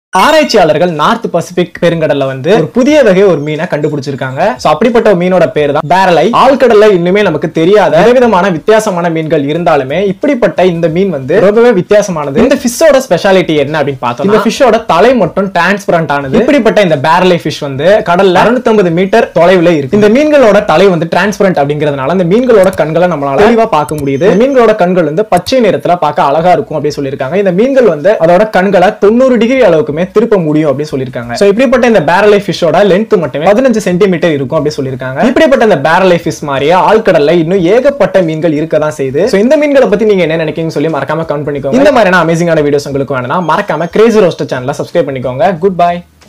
ஆராய்ச்சியாளர்கள் north Pacific பெருங்கடல்ல வந்து ஒரு புதிய வகை ஒரு மீனை கண்டுபிடிச்சிருக்காங்க சோ அப்படிப்பட்ட ஒரு மீனோட பேர் தான் பேரலை ஆழ்கடல்ல இன்னுமே நமக்கு தெரியாத விதமான வித்தியாசமான மீன்கள் இருந்தாலுமே இப்படிப்பட்ட இந்த மீன் வந்து ரொம்பவே வித்தியாசமானது இந்த ஃபிஷ்ஷோட ஸ்பெஷாலிட்டி என்ன அப்படின்னு பார்த்தோம் இந்த ஃபிஷ்ஷோட தலை மட்டும் டிரான்ஸ்பரண்ட் ஆனது இப்படிப்பட்ட இந்த பேரலை ஃபிஷ் வந்து கடல்ல 250 மீட்டர் தொலைவுல இருக்கு இந்த மீன்களோட தலை வந்து டிரான்ஸ்பரண்ட் அப்படிங்கிறதுனால இந்த மீன்களோட கண்களை நம்மளால தெளிவா பார்க்க முடியுது இந்த மீன்களோட கண்கள் வந்து பச்சை நிறத்துல பார்க்க அழகா இருக்கும் அப்படின்னு சொல்லியிருக்காங்க இந்த மீன்கள் வந்து அதோட கண்களை தொண்ணூறு டிகிரி அளவுக்குமே திருப்ப முடியும் அப்படின்னு சொல்லியிருக்காங்க சோ இப்படிப்பட்ட இந்த பேரலை ஃபிஷோட லென்த் மட்டுமே பதினஞ்சு சென்டிமீட்டர் இருக்கும் அப்படின்னு சொல்லியிருக்காங்க இப்படிப்பட்ட இந்த பேரலை ஃபிஷ் மாதிரியே ஆழ்கடல்ல இன்னும் ஏகப்பட்ட மீன்கள் இருக்க தான் செய்யுது சோ இந்த மீன்களை பத்தி நீங்க என்ன நினைக்கிறீங்கன்னு சொல்லி மறக்காம கமெண்ட் பண்ணிக்கோங்க இந்த மாதிரியான அமேசிங்கான வீடியோஸ் உங்களுக்கு வேணும்னா மறக்காம கிரேசி ரோஸ்டர் சேனலை சப்ஸ்கிரைப் பண்ணிக்கோங்க குட் பை